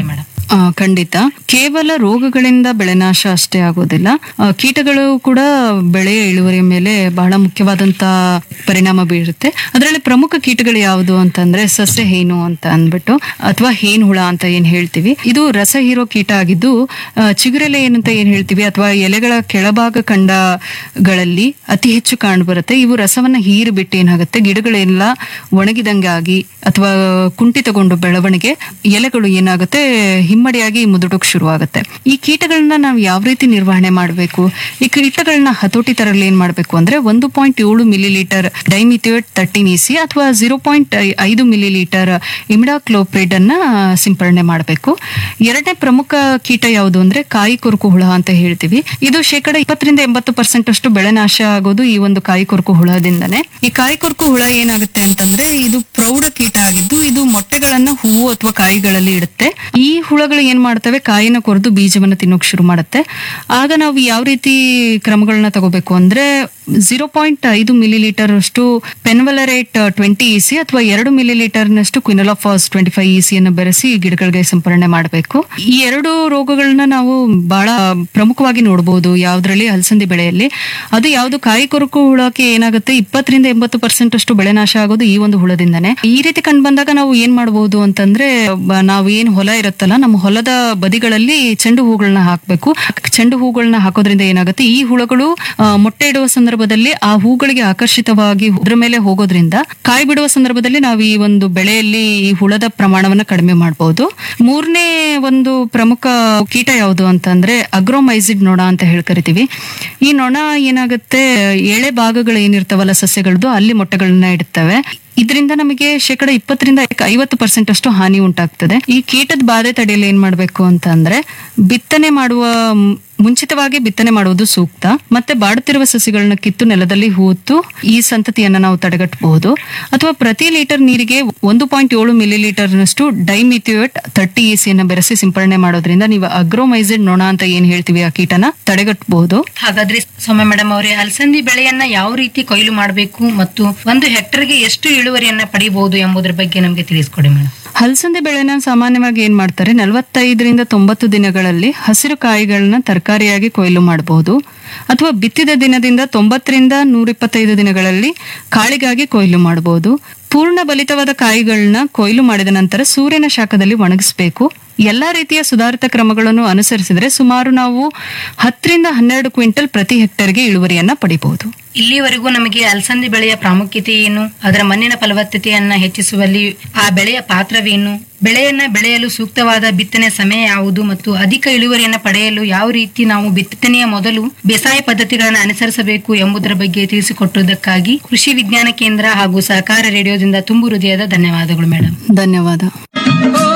ಆ, ಖಂಡಿತ ಕೇವಲ ರೋಗಗಳಿಂದ ಬೆಳೆನಾಶ ಅಷ್ಟೇ ಆಗೋದಿಲ್ಲ ಆ, ಕೀಟಗಳು ಕೂಡ ಬೆಳೆಯ ಇಳುವರಿಯ ಮೇಲೆ ಬಹಳ ಮುಖ್ಯವಾದಂತ ಪರಿಣಾಮ ಬೀರುತ್ತೆ ಅದರಲ್ಲಿ ಪ್ರಮುಖ ಕೀಟಗಳು ಯಾವುದು ಅಂತಂದ್ರೆ ಸಸ್ಯ ಹೇನು ಅಂತ ಅಂದ್ಬಿಟ್ಟು ಅಥವಾ ಹೇನ್ ಹುಳ ಅಂತ ಏನ್ ಹೇಳ್ತೀವಿ ಇದು ರಸ ಹೀರೋ ಕೀಟ ಆಗಿದ್ದು ಆ, ಚಿಗುರೆಲೆ ಏನಂತ ಏನ್ ಹೇಳ್ತೀವಿ ಅಥವಾ ಎಲೆಗಳ ಕೆಳಭಾಗ ಖಂಡಗಳಲ್ಲಿ ಅತಿ ಹೆಚ್ಚು ಕಾಣ್ಬರುತ್ತೆ ಇವು ರಸವನ್ನ ಹೀರಿ ಬಿಟ್ಟು ಏನಾಗುತ್ತೆ ಗಿಡಗಳೆಲ್ಲ ಒಣಗಿದಂಗೆ ಆಗಿ ಅಥವಾ ಕುಂಠಿತಗೊಂಡು ಬೆಳವಣಿಗೆ ಎಲೆಗಳು ಏನಾಗುತ್ತೆ ಹಿಮ್ಮಡಿಯಾಗಿ ಮುದುಡೋಕ್ ಶುರು ಆಗುತ್ತೆ ಈ ಕೀಟಗಳನ್ನ ನಾವು ಯಾವ ರೀತಿ ನಿರ್ವಹಣೆ ಮಾಡಬೇಕು ಈ ಕೀಟಗಳನ್ನ ಹತೋಟಿ ತರಲು ಏನ್ ಮಾಡಬೇಕು ಅಂದ್ರೆ ಒಂದು ಪಾಯಿಂಟ್ ಏಳು millilitre dimethoate thirteen EC ಅಥವಾ ಜೀರೋ ಪಾಯಿಂಟ್ ಐದು ಮಿಲಿ ಲೀಟರ್ ಇಮಿಡಾಕ್ಲೋಪ್ರಿಡ್ ಅನ್ನ ಸಿಂಪರಣೆ ಮಾಡಬೇಕು ಎರಡನೇ ಪ್ರಮುಖ ಕೀಟ ಯಾವುದು ಅಂದ್ರೆ ಕಾಯಿ ಕೊರಕು ಹುಳ ಅಂತ ಹೇಳ್ತೀವಿ ಇದು ಶೇಕಡ ಇಪ್ಪತ್ತರಿಂದ ಎಂಬತ್ತು ಪರ್ಸೆಂಟ್ ಅಷ್ಟು ಬೆಳೆ ನಾಶ ಆಗೋದು ಈ ಒಂದು ಕಾಯಿ ಕೊರಕು ಹುಳದಿಂದನೇ ಈ ಕಾಯಿ ಕೊರಕು ಹುಳ ಏನಾಗುತ್ತೆ ಅಂತಂದ್ರೆ ಇದು ಪ್ರೌಢ ಕೀಟ ಆಗಿದ್ದು ಇದು ಮೊಟ್ಟೆಗಳನ್ನ ಹೂವು ಅಥವಾ ಕಾಯಿಗಳಲ್ಲಿ ಇಡುತ್ತೆ ಈ ಹುಳಗಳು ಏನ್ ಮಾಡ್ತವೆ ಕಾಯಿನ ಕೊರೆದು ಬೀಜವನ್ನ ತಿನ್ನೋಕ್ ಶುರು ಮಾಡುತ್ತೆ ಆಗ ನಾವು ಯಾವ ರೀತಿ ಕ್ರಮಗಳನ್ನ ತಗೋಬೇಕು ಅಂದ್ರೆ ಜೀರೋ ಪಾಯಿಂಟ್ ಐದು ಮಿಲಿ ಲೀಟರ್ ಅಷ್ಟು ಪೆನ್ವಲರೇಟ್ ಟ್ವೆಂಟಿ ಇಸಿ ಅಥವಾ ಎರಡು ಮಿಲಿ ಲೀಟರ್ ನಷ್ಟು ಕ್ವಿನಲಾಫಾಸ್ ಟ್ವೆಂಟಿ ಫೈವ್ ಇಸಿ ಅನ್ನು ಬೆರೆಸಿ ಗಿಡಗಳಿಗೆ ಸಿಂಪರಣೆ ಮಾಡಬೇಕು ಈ ಎರಡು ರೋಗಗಳನ್ನ ನಾವು ಬಹಳ ಪ್ರಮುಖವಾಗಿ ನೋಡಬಹುದು ಯಾವ್ದ್ರಲ್ಲಿ ಅಲಸಂದಿ ಬೆಳೆಯಲ್ಲಿ ಅದು ಯಾವ್ದು ಕಾಯಿ ಕೊರಕು ಹುಳಕ್ಕೆ ಏನಾಗುತ್ತೆ ಇಪ್ಪತ್ತರಿಂದ ಎಂಬತ್ತು ಪರ್ಸೆಂಟ್ ಅಷ್ಟು ಬೆಳೆ ನಾಶ ಆಗೋದು ಈ ಒಂದು ಹುಳದಿಂದನೇ ಈ ರೀತಿ ಕಂಡು ಬಂದಾಗ ನಾವು ಏನ್ ಮಾಡಬಹುದು ಅಂತಂದ್ರೆ ಬ- ನಾವು ಏನ್ ಹೊಲ ಇರುತ್ತಲ್ಲ ನಮ್ಮ ಹೊಲದ ಬದಿಗಳಲ್ಲಿ ಚೆಂಡು ಹೂಗಳನ್ನ ಹಾಕ್ಬೇಕು ಚೆಂಡು ಹೂಗಳನ್ನ ಹಾಕೋದ್ರಿಂದ ಏನಾಗುತ್ತೆ ಈ ಹುಳಗಳು ಆ, ಮೊಟ್ಟೆ ಇಡುವ ಸಂದರ್ಭದಲ್ಲಿ ಆ ಹೂಗಳಿಗೆ ಆಕರ್ಷಿತವಾಗಿ ಅದ್ರ ಮೇಲೆ ಹೋಗೋದ್ರಿಂದ ಕಾಯಿ ಬಿಡುವ ಸಂದರ್ಭದಲ್ಲಿ ನಾವು ಈ ಒಂದು ಬೆಳೆಯಲ್ಲಿ ಈ ಹುಳದ ಪ್ರಮಾಣವನ್ನ ಕಡಿಮೆ ಮಾಡಬಹುದು ಮೂರನೇ ಒಂದು ಪ್ರಮುಖ ಕೀಟ ಯಾವುದು ಅಂತಂದ್ರೆ ಅಗ್ರೋಮೈಸಿಡ್ ನೊಣ ಅಂತ ಹೇಳಿ ಕರಿತೀವಿ ಈ ನೊಣ ಏನಾಗುತ್ತೆ ಎಳೆ ಭಾಗಗಳು ಏನಿರ್ತಾವಲ್ಲ ಸಸ್ಯಗಳದ್ದು ಅಲ್ಲಿ ಮೊಟ್ಟೆಗಳನ್ನ ಇಡುತ್ತವೆ ಇದರಿಂದ ನಮಗೆ ಶೇಕಡ ಇಪ್ಪತ್ತರಿಂದ ಐವತ್ತು ಪರ್ಸೆಂಟ್ ಅಷ್ಟು ಹಾನಿ ಉಂಟಾಗ್ತದೆ ಈ ಕೀಟದ ಬಾಧೆ ತಡೆಯಲು ಏನ್ ಮಾಡ್ಬೇಕು ಅಂತ ಅಂದ್ರೆ ಬಿತ್ತನೆ ಮಾಡುವ ಮ್- ಮುಂಚಿತವಾಗಿ ಬಿತ್ತನೆ ಮಾಡುವುದು ಸೂಕ್ತ ಮತ್ತೆ ಬಾಡುತ್ತಿರುವ ಸಸಿಗಳನ್ನ ಕಿತ್ತು ನೆಲದಲ್ಲಿ ಹೂತು ಈ ಸಂತತಿಯನ್ನ ನಾವು ತಡೆಗಟ್ಟಬಹುದು ಅಥವಾ ಪ್ರತಿ ಲೀಟರ್ ನೀರಿಗೆ ಒಂದು ಪಾಯಿಂಟ್ ಏಳು ಮಿಲಿ ಲೀಟರ್ನಷ್ಟು ಡೈಮಿಥಿಯೋಟ್ ತರ್ಟಿ ಇಸಿಯನ್ನ ಬೆರೆಸಿ ಸಿಂಪರಣೆ ಮಾಡೋದ್ರಿಂದ ನೀವು ಅಗ್ರೋಮೈಸಿಡ್ ನೊಣ ಅಂತ ಏನ್ ಹೇಳ್ತೀವಿ ಆ ಕೀಟನ ತಡೆಗಟ್ಟಬಹುದು ಹಾಗಾದ್ರೆ ಸೌಮ್ಯ ಮೇಡಮ್ ಅವರೇ ಅಲಸಂದಿ ಬೆಳೆಯನ್ನ ಯಾವ ರೀತಿ ಕೊಯ್ಲು ಮಾಡಬೇಕು ಮತ್ತು ಒಂದು ಹೆಕ್ಟರ್ಗೆ ಎಷ್ಟು ಇಳುವರಿಯನ್ನ ಪಡಿಬಹುದು ಎಂಬುದರ ಬಗ್ಗೆ ನಮಗೆ ತಿಳಿಸ್ಕೊಡಿ ಮೇಡಮ್ ಹಲಸಂದೆ ಬೆಳೆನ ಸಾಮಾನ್ಯವಾಗಿ ಏನ್ ಮಾಡ್ತಾರೆ ನಲವತ್ತೈದರಿಂದ ತೊಂಬತ್ತು ದಿನಗಳಲ್ಲಿ ಹಸಿರು ಕಾಯಿಗಳನ್ನ ತರಕಾರಿಯಾಗಿ ಕೊಯ್ಲು ಮಾಡಬಹುದು ಅಥವಾ ಬಿತ್ತಿದ ದಿನದಿಂದ ತೊಂಬತ್ತರಿಂದ ನೂರಿಪ್ಪತ್ತೈದು ದಿನಗಳಲ್ಲಿ ಕಾಳಿಗಾಗಿ ಕೊಯ್ಲು ಮಾಡಬಹುದು ಪೂರ್ಣ ಬಲಿತವಾದ ಕಾಯಿಗಳನ್ನ ಕೊಯ್ಲು ಮಾಡಿದ ನಂತರ ಸೂರ್ಯನ ಶಾಖದಲ್ಲಿ ಒಣಗಿಸಬೇಕು ಎಲ್ಲಾ ರೀತಿಯ ಸುಧಾರಿತ ಕ್ರಮಗಳನ್ನು ಅನುಸರಿಸಿದ್ರೆ ಸುಮಾರು ನಾವು ಹತ್ತರಿಂದ ಹನ್ನೆರಡು ಕ್ವಿಂಟಲ್ ಪ್ರತಿ ಹೆಕ್ಟರ್ಗೆ ಇಳುವರಿಯನ್ನ ಪಡಿಬಹುದು ಇಲ್ಲಿವರೆಗೂ ನಮಗೆ ಅಲಸಂದಿ ಬೆಳೆಯ ಪ್ರಾಮುಖ್ಯತೆ ಏನು ಅದರ ಮಣ್ಣಿನ ಫಲವತ್ತತೆಯನ್ನ ಹೆಚ್ಚಿಸುವಲ್ಲಿ ಆ ಬೆಳೆಯ ಪಾತ್ರವೇನು ಬೆಳೆಯನ್ನ ಬೆಳೆಯಲು ಸೂಕ್ತವಾದ ಬಿತ್ತನೆ ಸಮಯ ಯಾವುದು ಮತ್ತು ಅಧಿಕ ಇಳುವರಿಯನ್ನ ಪಡೆಯಲು ಯಾವ ರೀತಿ ನಾವು ಬಿತ್ತನೆಯ ಮೊದಲು ಬೇಸಾಯ ಪದ್ಧತಿಗಳನ್ನು ಅನುಸರಿಸಬೇಕು ಎಂಬುದರ ಬಗ್ಗೆ ತಿಳಿಸಿಕೊಟ್ಟುದಕ್ಕಾಗಿ ಕೃಷಿ ವಿಜ್ಞಾನ ಕೇಂದ್ರ ಹಾಗೂ ಸಹಕಾರ ರೇಡಿಯೋದಿಂದ ತುಂಬು ಹೃದಯದ ಧನ್ಯವಾದಗಳು ಮೇಡಮ್ ಧನ್ಯವಾದ